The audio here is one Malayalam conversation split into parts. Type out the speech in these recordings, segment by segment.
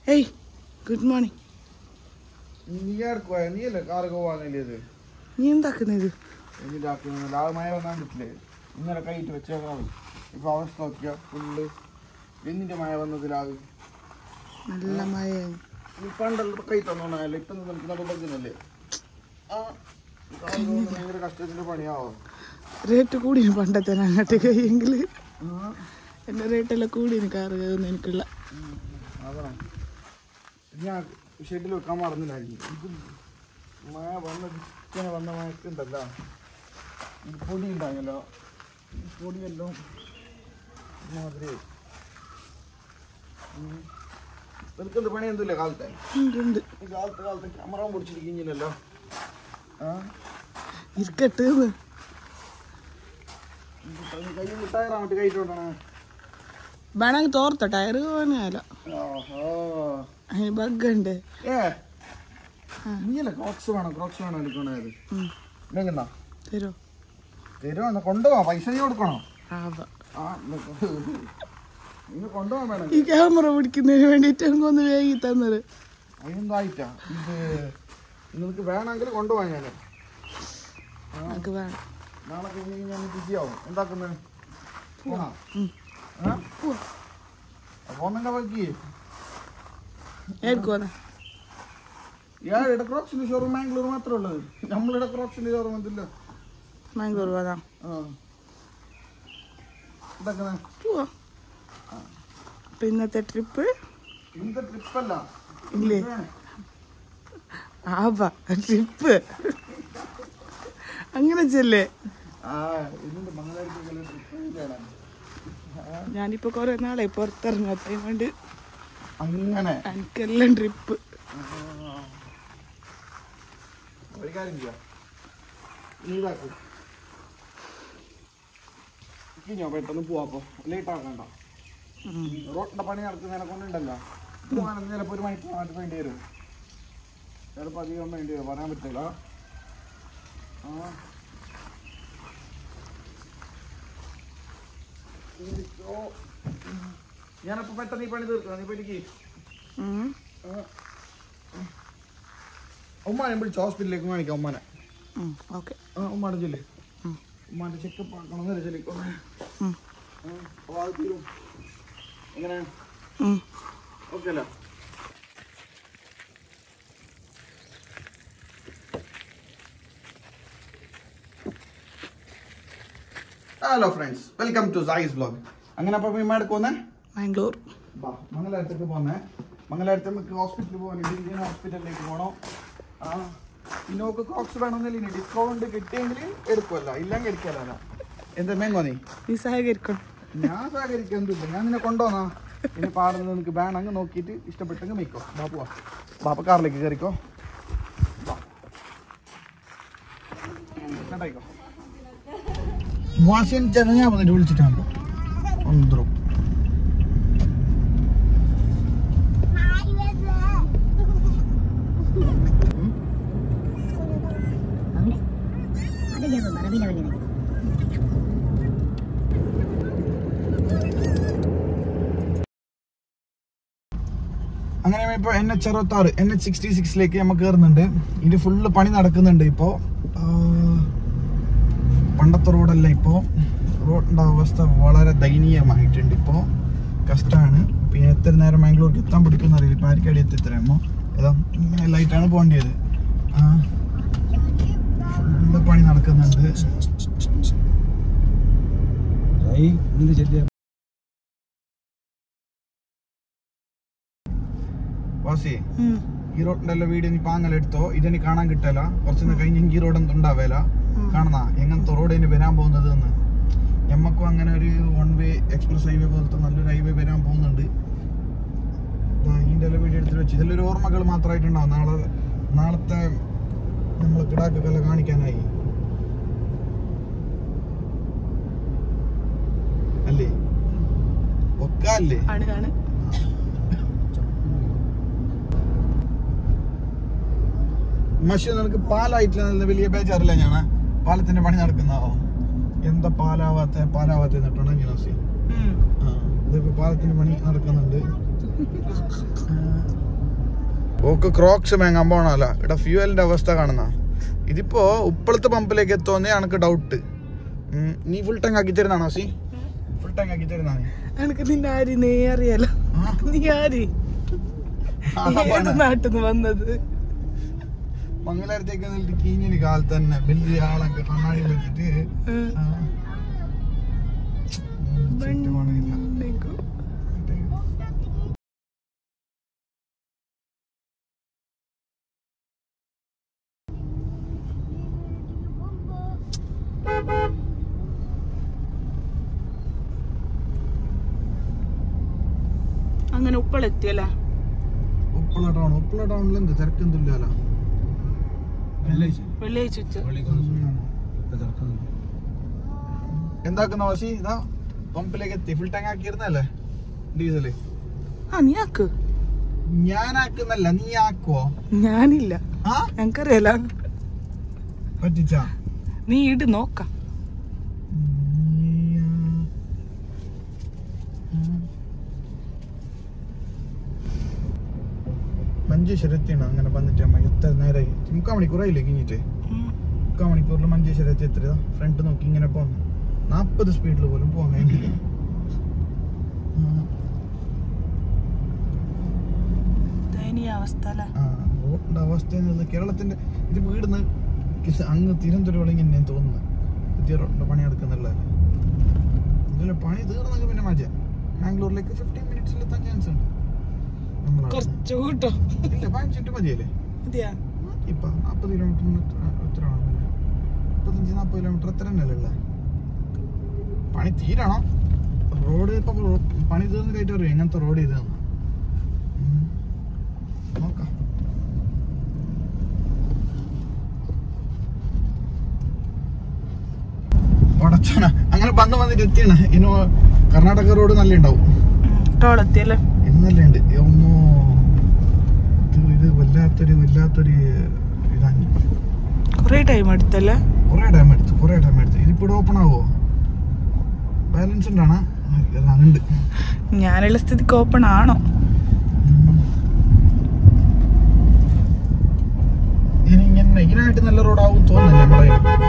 ഏയ് ഗുഡ് മോർണിംഗ് നീ ആർക്കുവാ നീയല്ലേ കാറ് പോവാന്നില്ലേ നീ എന്താക്കുന്നത് എന്നിട്ടാക്കുന്നത് ആ മഴ വന്നാൻ പറ്റില്ലേ ഇന്നലെ കൈയിട്ട് വെച്ചേക്കാവും ഇപ്പൊ അവസ്ഥ നോക്കിയ ഫുള്ള് എന്നിന്റെ മഴ വന്നതിലാകും നല്ല മഴയാണ് ഈ പണ്ടുള്ള കൈ തന്നോണല്ലേ ഇപ്പൊ നമുക്ക് നടക്കുന്നല്ലേ ആ കാറ് പോകുന്നത് ഭയങ്കര കഷ്ടത്തിന്റെ പണിയാവും റേറ്റ് കൂടിന് പണ്ടത്തെ അങ്ങോട്ട് കഴിയെങ്കിൽ ആ, എൻ്റെ റേറ്റെല്ലാം കൂടിന് കാറ് കയറുന്ന എനിക്കുള്ള അതാ ഞാൻ ഷെഡിൽ വെക്കാൻ മറന്നില്ലായിരിക്കും ഇത് മഴ വന്ന ഇങ്ങനെ വന്ന മഴക്കുണ്ടല്ലോ ഇത് പൊടി ഉണ്ടായല്ലോ ഈ പൊടിയെല്ലാം മാതിരി നിനക്കെന്ത് പണി എന്തില്ല കാലത്തെ ഉണ്ട് ഉണ്ട് ഈ കാലത്ത് കാലത്ത് ക്യാമറ പിടിച്ചിരിക്കുന്നില്ലല്ലോ ആ ഇരിക്കട്ട് കൈ ടയറാ മറ്റേ കൈട്ടോണ്ടാണ് വേണമെങ്കിൽ തോർത്ത ടയറ് പോകാനല്ല ഓഹോ അതിന് ബഗ്ഗുണ്ട് ഏ നീയല്ലേ ക്രോക്സ് വേണം ക്രോക്സ് വേണം എടുക്കണത് ഇല്ലെങ്കിന്നാ തരോ തരുവാ കൊണ്ടുപോവാ പൈസ നീ കൊടുക്കണോ ആവാ ആ നിങ്ങൾ കൊണ്ടുപോകാൻ വേണം ഈ ക്യാമറ പിടിക്കുന്നതിന് വേണ്ടിയിട്ട് എനിക്ക് ഒന്ന് വേഗി തന്നത് അതിനെന്തായിട്ടാ ഇത് നിങ്ങൾക്ക് വേണമെങ്കിൽ കൊണ്ടുപോകാൻ ഞാൻ എനിക്ക് വേണം നാളെ കഴിഞ്ഞ് ഞാൻ ബിസിയാവും എന്താക്കുന്നത് പോണോ ഉം. ആ പോന്നെ ബാക്കി ഏൽക്കുവാ ഇയാൾ ഇടക്രോക്സിന്റെ ഷോറൂം ബാംഗ്ലൂർ മാത്രമേ ഉള്ളത് നമ്മൾ ഇടക്രോക്സിന്റെ ഷോറൂം എന്തില്ല മാംഗ്ലൂർ പോകാം ആ എന്താക്കുന്നത് പോവാ അപ്പൊ ഇന്നത്തെ ട്രിപ്പ് ഇന്നത്തെ ട്രിപ്പല്ല ഇല്ലേ ആവാ ട്രിപ്പ് അങ്ങനെ ചെല്ലേ ആ ഇതിന്റെ മംഗലാപുരത്തേക്കുള്ള ട്രിപ്പ് ഞാനിപ്പോ കുറെ നാളെ പുറത്തിറങ്ങാത്ത കൊണ്ട് അങ്ങനെ എനിക്കെല്ലാം ട്രിപ്പ് ഒരു കാര്യം ചെയ്യാം നീതാക്കും ഞാൻ പെട്ടെന്ന് പോവാപ്പോ ലേറ്റ് ആക്കണ്ട റോഡിന്റെ പണി നടക്കുന്നതിനെ കൊണ്ടുണ്ടല്ലോ പോകാൻ ചിലപ്പോ ഒരു മണിക്കൂർ മാറ്റി വേണ്ടി വരും ചിലപ്പോ അധികം വേണ്ടി വരും പറയാൻ പറ്റില്ല ആ ഇരിക്കോ. ഞാനപ്പോ പെട്ടെന്ന് ഈ പണി തീർക്കാം നീ പഠിക്ക് ഉമ്മാനെ വിളിച്ച് ഹോസ്പിറ്റലിലേക്ക് കാണിക്കാം ഉമ്മാനെ ഓക്കെ ആ ഉമ്മാനെ ചൊല്ലി ഉം. ഉമ്മാന്റെ ചെക്കപ്പ് ആക്കണമെന്ന് ചൊല്ലിക്കോ അപ്പോൾ അത് തീരും എങ്ങനെ ഓക്കെ അല്ലേ hello friends welcome to Sai's blog അങ്ങനെ അപ്പോൾ ഇമ്മ എടുക്കുന്നേ മാംഗ്ലൂർ ബാ മംഗലാപുരത്തേക്ക് പോന്നേ മംഗലാപുരത്ത് നമുക്ക് ഹോസ്പിറ്റലിൽ പോകാനുണ്ട് ഇന്ത്യൻ ഹോസ്പിറ്റലിലേക്ക് പോകണം ആ പിന്നെ നമുക്ക് കോക്സ് വേണമെന്നില്ല ഇനി ഡിസ്കൗണ്ട് കിട്ടിയെങ്കിൽ എടുക്കുമല്ലോ ഇല്ലെങ്കിൽ എടുക്കലല്ല എന്താ മേങ്ങോ നീ നീ സഹകരിക്കണം ഞാൻ സഹകരിക്കൊന്നുമില്ല ഞാൻ നിന്നെ കൊണ്ടുവന്നാ ഇനി പാടുന്നത് നിനക്ക് വേണമെങ്കിൽ നോക്കിയിട്ട് ഇഷ്ടപ്പെട്ടെങ്കിൽ മേക്കോ ബാപ്പു വാ ബാപ്പ കാറിലേക്ക് കയറിക്കോ കേട്ടോ വാശിയൻ ഞാൻ വന്നിട്ട് വിളിച്ചിട്ടാണ് ഒന്നും അങ്ങനെ ഇപ്പൊ എൻ എച്ച് അറുപത്തി ആറ് എൻ എച്ച് സിക്സ്റ്റി സിക്സിലേക്ക് നമുക്ക് കയറുന്നുണ്ട് ഇത് ഫുള്ള് പണി നടക്കുന്നുണ്ട് ഇപ്പോ ആ, പണ്ടത്തെ റോഡല്ല ഇപ്പോ റോഡിന്റെ അവസ്ഥ വളരെ ദയനീയമായിട്ടുണ്ട് ഇപ്പോ കഷ്ടമാണ് പിന്നെ എത്ര നേരം ബാംഗ്ലൂർക്ക് എത്താൻ പിടിക്കുന്ന അറിയില്ല ഇപ്പൊ ആർക്കടി എത്തി എത്രയാമോ ഏതാ ഇങ്ങനെ ലൈറ്റാണ് പോകേണ്ടത് ആ ഫുള്ള് പണി നടക്കുന്നുണ്ട് വാസി ഈ റോഡിന്റെ വീഡിയോ നീ പാങ്ങലെടുത്തോ ഇതിന് കാണാൻ കിട്ടല കുറച്ചു കഴിഞ്ഞ് ഈ റോഡ് ഉണ്ടാവേല കാണുന്ന എങ്ങനത്തെ റോഡ് ഇനി വരാൻ പോകുന്നത് എന്ന് ഞമ്മക്കും അങ്ങനെ ഒരു വൺ വേ എക്സ്പ്രസ് ഹൈവേ പോലത്തെ നല്ലൊരു ഹൈവേ വരാൻ പോകുന്നുണ്ട് ദാ ഇതിന്റെ എല്ലാം വീഡിയോ എടുത്തിട്ട് വെച്ച് ഇതിലൊരു ഓർമ്മകൾ മാത്രമായിട്ടുണ്ടാവും നാളെ നാളത്തെ നമ്മൾ കിടാക്കൊക്കെ കാണിക്കാനായി അല്ലേ ഒക്കെ അല്ലേ ആണ് ആണ് മഷി നിനക്ക് പാലായിട്ടില്ല നല്ല വലിയ ബേജാറില്ല ഞാൻ പാലത്തിന്റെ പണി നടക്കുന്നതാവോ എന്താ പാലാവാത്ത പാലാവാത്ത എന്നിട്ടുണ്ടെങ്കിൽ നസി ഉം. ആ ഇതിപ്പോ പാലത്തിന്റെ പണി നടക്കുന്നുണ്ട് ആ, ഓക്ക് ക്രോക്സ് വാങ്ങാൻ പോണല്ല ഇവിടെ ഫ്യൂവലിന്റെ അവസ്ഥ കാണുന്ന ഇതിപ്പോ ഉപ്പളത്തെ പമ്പിലേക്ക് എത്തുമെന്നേ എനിക്ക് ഡൗട്ട് നീ ഫുൾ ടാങ്ക് ആക്കി തരുന്നാണോ സി ഫുൾ ടാങ്ക് ആക്കി തരുന്നാ നീ എനിക്ക് നിന്റെ ആര് നീ അറിയാലോ ആ? നീ ആര് ആ, ഏത് പോണെ. നാട്ടിന്ന് വന്നത് മംഗലാരത്തേക്ക് നിന്നിട്ട് കീഞ്ഞിന് കാലത്ത് തന്നെ വലിയ ആളൊക്കെ കണ്ണാടി വെച്ചിട്ട് ഉം. ആ. ഉം, സെറ്റ് പണിയില്ല. ഉണ്ടെങ്കോ. അങ്ങനെ ഉപ്പളെത്തിയല്ല ഉപ്പള ടൗൺ ഉപ്പള ടൗണിൽ എന്ത് തിരക്കൊന്നുമില്ലല്ലോ വെള്ളിയാഴ്ച ഉച്ച എന്താക്കുന്ന വാസി ഇതാ പമ്പിലേക്ക് എത്തി ഫുൾ ടാങ്ക് ആക്കിയിരുന്നല്ലേ ഡീസല് ആ നീ ആക്ക് ഞാൻ ആക്കുന്നല്ല നീ ആക്കുവോ ഞാനില്ല ആ ഞങ്ങക്കറിയാല പറ്റിച്ചാ നീ ഇട് നോക്കാം മഞ്ചേശ്വരം എത്തിയാണ് അങ്ങനെ വന്നിട്ട് അമ്മ എത്ര നേരമായി മുക്കാൽ മണിക്കൂറായില്ലേ കിഞ്ഞിട്ട് ഉം. മുക്കാൽ മണിക്കൂറിൽ മഞ്ചേശ്വരം എത്തി എത്ര ഫ്രണ്ട് നോക്കി ഇങ്ങനെ പോന്നു നാപ്പത് സ്പീഡിൽ പോലും പോകാൻ കഴിഞ്ഞില്ല ഉം. ദയനീയ അവസ്ഥ അല്ലേ ആ, റോഡിന്റെ അവസ്ഥ എന്നുള്ളത് കേരളത്തിന്റെ ഇത് വീടുന്ന് കിസ് അങ്ങ് തിരുവനന്തപുരം ഇങ്ങനെ തോന്നുന്നത് പുതിയ റോഡിന്റെ പണി നടക്കുന്നുള്ളത് ഇതിലെ പണി തീർന്നെങ്കിൽ പിന്നെ മജ ബാംഗ്ലൂരിലേക്ക് ഫിഫ്റ്റീൻ മിനിറ്റ്സിൽ എത്താൻ ചാൻസ് ഉണ്ട് നമ്മളവിടെ. കുറച്ച് കൂട്ടോ ഇല്ല പതിനഞ്ച് മിനിറ്റ് മതിയല്ലേ മതിയാ ഇപ്പൊ നാൽപ്പത് കിലോമീറ്ററിന് എത്ര ആണല്ലേ മുപ്പത്തഞ്ച് നാൽപ്പത് കിലോമീറ്റർ എത്ര തന്നെയല്ലേ ഉള്ളത് പണി തീരണം റോഡ് ഇപ്പൊ റോ- പണി തീർന്നിട്ടായിട്ട് പറയും എങ്ങനത്തെ റോഡ് ചെയ്തെന്ന് നോക്കാം ഉടച്ചോന അങ്ങനെ ബന്ധം വന്നിട്ട് എത്തിയാണ് ഇനി കർണാടക റോഡ് നല്ല ഉണ്ടാവും ടോളെത്തിയല്ലേ ഇന്നല്ലേ ഉണ്ട് ഒന്നോ ഇത് ഇത് വല്ലാത്തൊരു വല്ലാത്തൊരു ഇതാണ് കൊറേ ടൈം എടുത്തല്ലേ കുറേ ടൈം എടുത്തു കുറേ ടൈം എടുത്തു ഇതിപ്പോ ഓപ്പൺ ആവോ ബാലൻസ് ഉണ്ടാണ് ഉണ്ട് ഞാനുള്ള സ്ഥിതിക്ക് ഓപ്പൺ ആണോ ഇനി ഇങ്ങനെ ഇതിനായിട്ട് നല്ല റോഡാവും തോന്നുന്നു നമ്മുടെ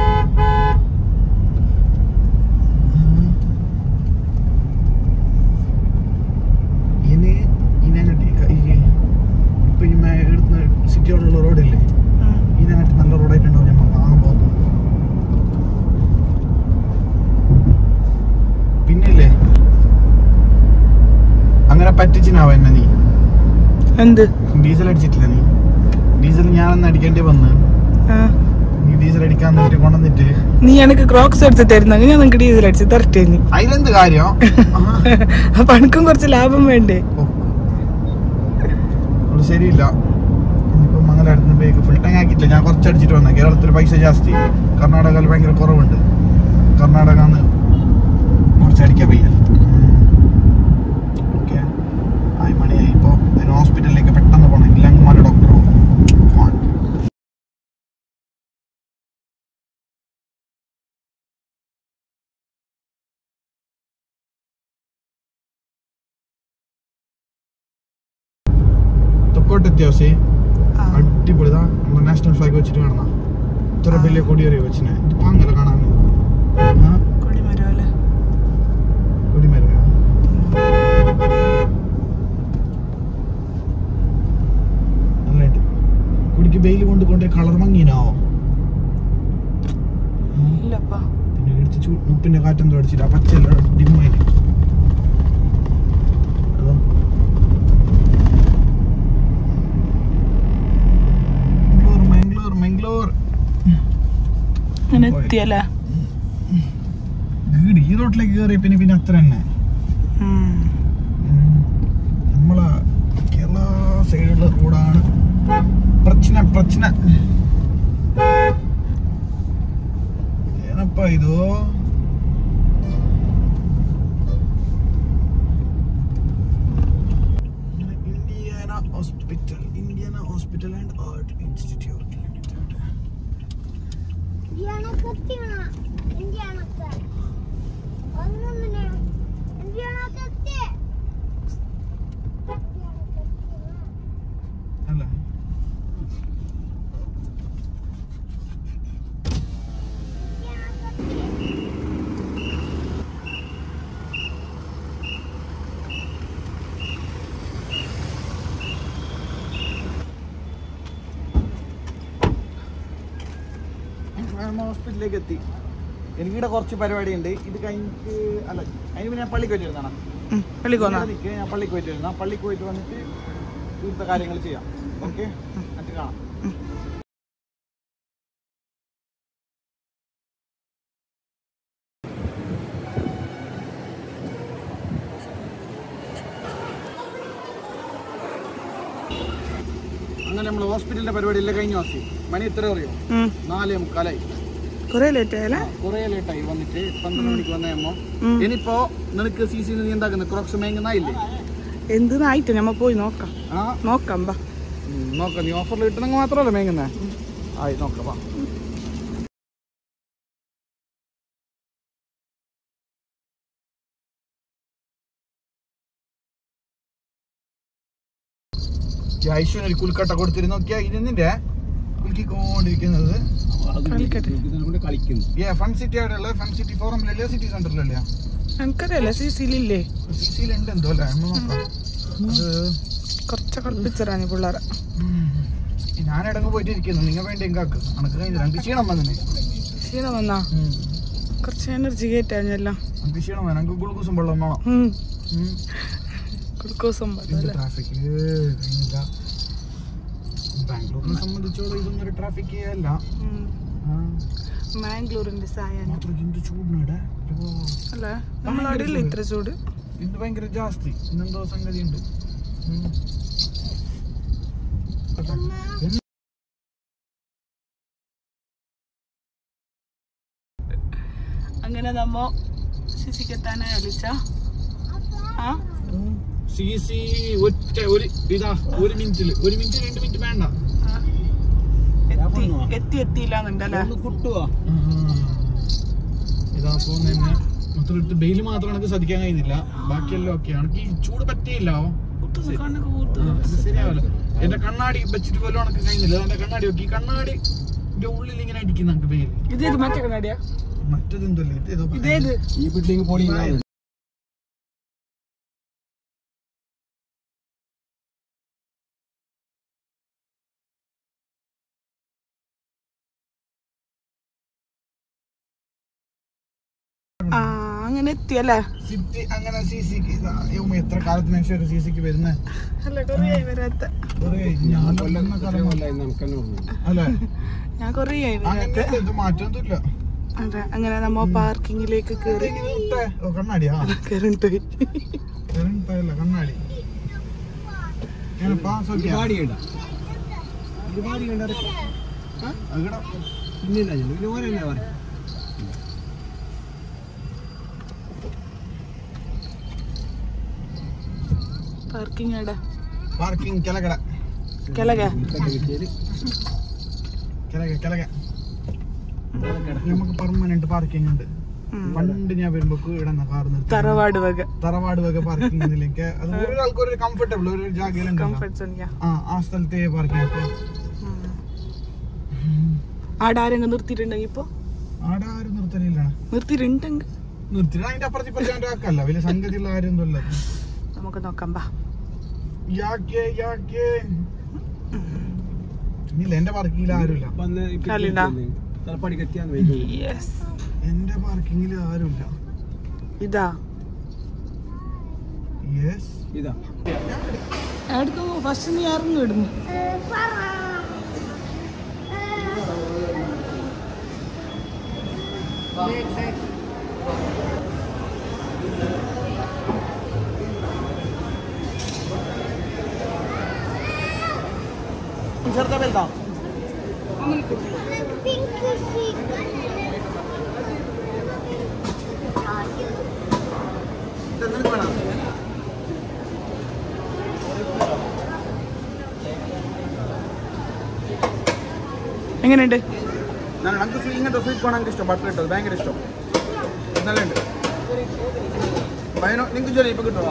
ഉം. ഇനി ഇനി അങ്ങോട്ട് ഈ ക- ഈ ഇപ്പൊ ഈ മേ- എടുക്കുന്ന സിറ്റിയോടുള്ള റോഡില്ലേ ഉം. ഇതിനകത്ത് നല്ല റോഡായിട്ടുണ്ടാവും നമ്മൾ കാണാൻ പോകുന്നത് പിന്നില്ലേ അങ്ങനെ പറ്റിച്ചിനാവോ എന്നെ നീ എന്ത് ഡീസൽ അടിച്ചിട്ടില്ല നീ ഡീസൽ ഞാനൊന്ന് അടിക്കേണ്ടി വന്ന് ആ. നീ ഡീസൽ അടിക്കാൻ നിന്നിട്ട് കൊണ്ടുവന്നിട്ട് നീ എനിക്ക് ക്രോക്സ് എടുത്ത് തരുന്നെങ്കിൽ ഞാൻ നിനക്ക് ഡീസൽ അടിച്ച് തരട്ടെ നീ അതിലെന്ത് കാര്യം അപ്പൊ എനിക്കും കുറച്ച് ലാഭം വേണ്ടേ അത് ശരിയില്ല ഇനിയിപ്പോ മംഗലാടുന്ന ബേക്ക് ഫുൾ ടാങ്ക് ആക്കിയിട്ടില്ല ഞാൻ കുറച്ച് അടിച്ചിട്ട് വന്ന കേരളത്തിൽ പൈസ ജാസ്തി കർണാടകയിൽ ഭയങ്കര കുറവുണ്ട് കർണാടക കുറച്ച് അടിക്കാൻ വയ്യ ഓക്കെ ആയി മണിയായി ഇപ്പോൾ അതിന് ഹോസ്പിറ്റലിലേക്ക് പെട്ടെന്ന് പോകണം ഇല്ലെങ്കിൽ അങ്ങ് ഡോക്ടർ പോകും തൊക്കോട്ടെത്തിയോ സേ ആ. അടിപൊളിതാ നമ്മുടെ നാഷണൽ ഫ്ലാഗ് വെച്ചിട്ട് കാണുന്ന ഇത്ര ആ. വലിയ കൊടിയേറി വെച്ചിനെ ഇത് പാങ്ങല കാണാൻ ആ കൊടിമരം അല്ലേ കൊടിമരം നല്ലുണ്ട് കുടിക്ക് വെയിൽ കൊണ്ട് കൊണ്ടേ കളർ മങ്ങിനോ ഇല്ലപ്പാ പിന്നെ എടുത്ത് ചൂ ഉപ്പിന്റെ കാറ്റെന്തോ അടിച്ചിട്ട് ആ പച്ചല്ല ഡിമ്മായിട്ട് അതോ മംഗ്ലൂർ മംഗ്ലൂർ മംഗ്ലൂർ അങ്ങനെ എത്തിയല്ലേ വീട് ഈ റോട്ടിലേക്ക് കയറി പിന്നെ പിന്നെ അത്ര തന്നെ ഉം. ഉം. നമ്മളെ കേരള സൈഡുള്ള റോഡാണ് പ്രശ്ന പ്രശ്ന ಏನಪ್ಪ ಇದು ಇಂಡಿಯಾನ hospital Indian hospital and art institute limited ഇന്ത്യണക്കെത്തിയ ഇന്ത്യണക്ക് ഒന്നൊന്നിനെ ഇന്ത്യണക്കെത്തി ಅಲ್ಲ ഹോസ്പിറ്റലിലേക്ക് എത്തി എനിക്കിവിടെ കുറച്ച് പരിപാടി ഉണ്ട് ഇത് കഴിഞ്ഞിട്ട് അല്ല അതിന് മുന്നേ ഞാൻ പള്ളിക്ക് പോയിട്ട് വരുന്നതാണ് ഉം, പള്ളിക്കോന്നാ നിൽക്കുക ഞാൻ പള്ളിക്ക് പോയിട്ട് വരുന്ന പള്ളിക്ക് പോയിട്ട് വന്നിട്ട് ഇവിടുത്തെ കാര്യങ്ങൾ ചെയ്യാം ഓക്കെ എന്നിട്ട് കാണാം അങ്ങനെ നമ്മൾ ഹോസ്പിറ്റലിന്റെ പരിപാടി എല്ലാം കഴിഞ്ഞു വാസി മണി എത്ര അറിയോ ഉം. നാലേ മുക്കാലായി കൊറേ ലേറ്റ് ആയല്ലേ കുറേ ലേറ്റായി വന്നിട്ട് പന്ത്രണ്ട് മണിക്ക് വന്നേമ്മോ ഉം. ഇനിയിപ്പോ നിനക്ക് സി സി നീ എന്താക്കുന്നത് ക്രോക്സ് മേങ്ങുന്നായില്ലേ എന്തിനായിട്ട് നമ്മ പോയി നോക്കാം ആ നോക്കാം ബാ ഉം, നോക്കാം നീ ഓഫറിൽ കിട്ടണമെങ്കിൽ മാത്രമല്ല മേങ്ങുന്നേ ആയി നോക്കാം വാ. ഈ ഐശ്വര്യ ഒരു കുൽക്കട്ട കൊടുത്തിരുന്നു നോക്കിയാ ഇതിന്റെ കുലുക്കിക്കൊണ്ടിരിക്കുന്നത് കളിക്കട്ടെ ഏ ഫൺ സിറ്റി ആയിട്ടുള്ള ഫൺ സിറ്റി ഫോറമിലല്ലേ സിറ്റി സെന്ററിലല്ലേ എനിക്കറിയാലേ സി സിയിലില്ലേ സി സിയിലുണ്ട് എന്തോ അല്ലേ നമ്മൾ നോക്കാം അത് കുറച്ച് കളിപ്പിച്ചറാണ് പിള്ളേരെ ഞാനിടങ്ങ് പോയിട്ട് ഇരിക്കുന്നു നിങ്ങൾ വേണ്ടി എങ്കാക്ക് അനക്ക് കഴിഞ്ഞില്ല എനിക്ക് ക്ഷീണം വന്നിന് ക്ഷീണം വന്നാ കുറച്ച് എനർജി കയറ്റാഞ്ഞല്ല എനിക്ക് ക്ഷീണം വന്നു എനിക്ക് ഗ്ലൂക്കോസും വെള്ളം വേണം ഉം. ഗ്ലൂക്കോസും എന്ത് ട്രാഫിക് കഴിഞ്ഞില്ല ബാംഗ്ലൂരിനെ സംബന്ധിച്ചോളം ഇതൊന്നും ഒരു ട്രാഫിക് അല്ല ആ, മാംഗ്ലൂരിന്റെ സായാഹ്നം മാത്രം എന്ത് ചൂടിനാടെ അല്ലേ നമ്മളവിടെയല്ലേ ഇത്ര ചൂട് ഇത് ഭയങ്കര ജാസ്തി ഇന്നെന്തോ സംഗതി ഉണ്ട് അങ്ങനെ നമ്മ സിസിക്ക് എത്താനായി അലിച്ച ആ സി സി ഒറ്റ ഒരു ഇതാ ഒരു മിനിറ്റില് ഒരു മിനിറ്റ് രണ്ട് മിനിറ്റ് വേണ്ട ആ. എത്തി എത്തി എത്തിയില്ലാന്നുണ്ടല്ലേ ഇതാ പോകുന്ന മൊത്തം ബെയിൽ മാത്രം എനിക്ക് ശ്രദ്ധിക്കാൻ കഴിയുന്നില്ല ബാക്കിയെല്ലാം ഓക്കെ എനിക്ക് ഈ ചൂട് പറ്റിയില്ല കുത്തുന്നു, കണ്ണൊക്കെ കുത്തുന്നു. ശരിയാവില്ല എന്റെ കണ്ണാടി വെച്ചിട്ട് പോലും എനിക്ക് കഴിയുന്നില്ല എന്റെ കണ്ണാടി നോക്കി ഈ കണ്ണാടി ഉള്ളിൽ ഇങ്ങനെ അടിക്കുന്ന എനിക്ക് ബെയിൽ ഇതേത് മറ്റേ കണ്ണാടിയാ മറ്റേതെന്തല്ലേ ഇത് ഏതോ ഇതേത് ഈ ബിൽഡിംഗ് പൊളി ആ അങ്ങനെ എത്തിയല്ലേ സിറ്റി അങ്ങനെ സി സിക്ക് എത്ര കാലത്തിന് ശേഷം സി സിക്ക് വരുന്നത് അല്ല കൊറേ വരാത്ത ഞാൻ കൊല്ലുന്ന കാലം അല്ലേ ഞാൻ കൊറേ വരാത്ത അങ്ങനെ ഇത് മാറ്റൊന്നുമില്ല അതെ അങ്ങനെ നമ്മ പാർക്കിങ്ങിലേക്ക് കേറി ഇതെങ്ങനെ നിർത്തേ? ഓ, കണ്ണാടിയാ കേറിട്ട് പോയി കറണ്ടല്ല കണ്ണാടി ಏನಪ್ಪಾ ಸೌಖ್ಯ ಹ? ಅಗಡ പാർക്കിംഗ് എവിടെ ಪಾರ್ಕಿಂಗ್ ಕೆಳಗಡೆ ಕೆಳಗೆ ಕೆಳಗೆ ಕೆಳಗೆ നമുക്ക് പെർമനന്റ് പാർക്കിംഗ് ഉണ്ട് ഉം. പണ്ട് ഞാൻ വരുമ്പോ ഇവിടെ കാർ നിർത്തി തറവാട് വക തറവാട് വക പാർക്കിംഗ് എനിക്ക് അത് ഒരാൾക്ക് ഒരു കംഫർട്ടബിൾ ഒരു ജാഗയിലുണ്ട് കംഫർട്ട് സോണിയാ ആ ആ സ്ഥലത്തെ പാർക്കിംഗ് ആടെ ആരെങ്കിലും നിർത്തിയിട്ടുണ്ടെങ്കിൽ ഇപ്പൊ ആടെ ആരും നിർത്തലില്ല നിർത്തിയിട്ടുണ്ടെങ്കിൽ നിർത്തില്ല അതിന്റെ അപ്പുറത്ത് ഇപ്പുറത്തെ ആക്കല്ല വലിയ സംഗതിയുള്ള കാര്യമൊന്നുമല്ല നമുക്ക് നോക്കാം ബാ ಯಾಕೆ ಯಾಕೆ ಇಲ್ಲ എന്റെ പാർക്കിങ്ങിൽ ആരുമില്ല കാലിണ്ടാ യെസ് എന്റെ പാർക്കിങ്ങിൽ ആരുമില്ല ഇതാ യെസ് എടുക്കും ഫസ്റ്റ് നീ ഇറങ്ങി ഇടുന്നു ചെറുത വലുതാ പിങ്ക് നിനക്ക് വേണം എങ്ങനെയുണ്ട് ഞാൻ നമുക്ക് സ്വീ- ഇങ്ങനത്തെ സ്വീറ്റ് കോൺ എനിക്ക് ഇഷ്ടം ബട്ടർ ഇട്ടത് ഭയങ്കര ഇഷ്ടം നല്ല ഉണ്ട് പതിനോ നിങ്ങൾക്ക് ജോലി ഇപ്പൊ കിട്ടുമോ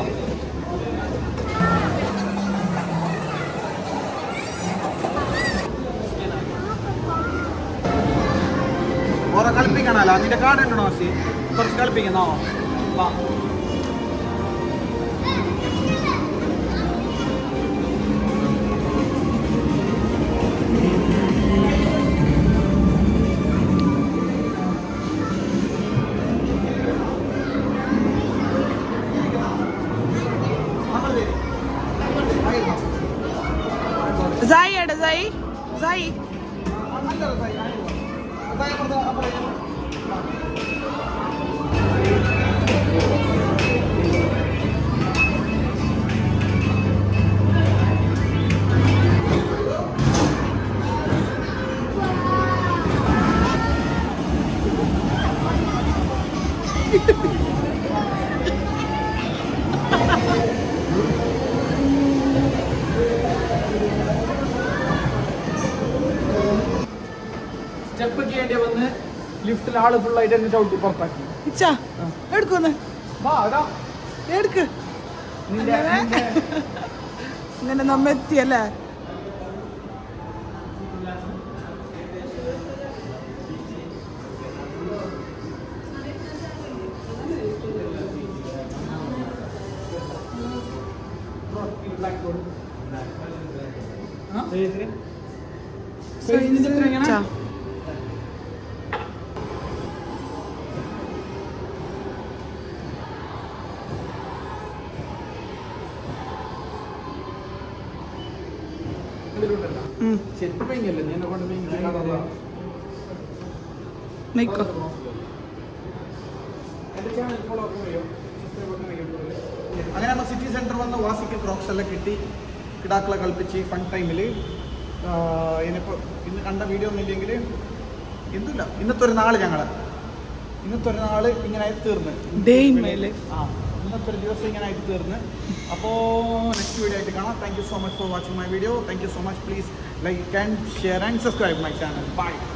ഓരോ കളിപ്പിക്കണല്ലോ നിന്റെ കാർഡ് ഉണ്ടോ സി കുറച്ച് കളിപ്പിക്കുന്നോ വാ സായി എടാ സായി സായി സ്റ്റെപ്പ് ചെയ്യേണ്ടി വന്ന് ലിഫ്റ്റിൽ ആള് ഫുൾ ആയിട്ട് എന്നെ ചവിട്ടി പുറത്താക്കി ഇച്ചാ എടുക്കൂന്ന് വാ അതാ എടുക്ക് നിന്റെ അങ്ങനെ? നിന്റെ- ഇങ്ങനെ നമ്മ എത്തിയല്ലേ ആ? So, ഇതിന്റെ എത്ര ഇങ്ങനെ? ഇച്ചാ. ഇതിലുണ്ടല്ലോ. ഉം. ചെരുപ്പ് പെയിങ്ങല്ലേ നീ എന്നെ കൊണ്ട് പെയിങ് ചെയ്യാതെ നിക്കോ അങ്ങനെ നമ്മൾ സിറ്റി സെന്റർ വന്ന് വാസിക്ക് ക്രോക്സ് എല്ലാം കിട്ടി കിടാക്കളെ കളിപ്പിച്ച് ഫൺ ടൈമിൽ ഇനിയിപ്പോൾ ഇന്ന് കണ്ട വീഡിയോ ഒന്നും ഇല്ലെങ്കിൽ എന്തില്ല ഇന്നത്തെ ഒരു നാൾ ഞങ്ങൾ ഇന്നത്തെ ഒരു നാൾ ഇങ്ങനെ ആയി തീർന്ന് Day in my life. ആ ഇന്നത്തെ ഒരു ദിവസം ഇങ്ങനെ ആയിട്ട് തീർന്ന് അപ്പോൾ നെക്സ്റ്റ് വീഡിയോ ആയിട്ട് കാണാം thank you so much for watching my video thank you so much please like and share and subscribe my channel by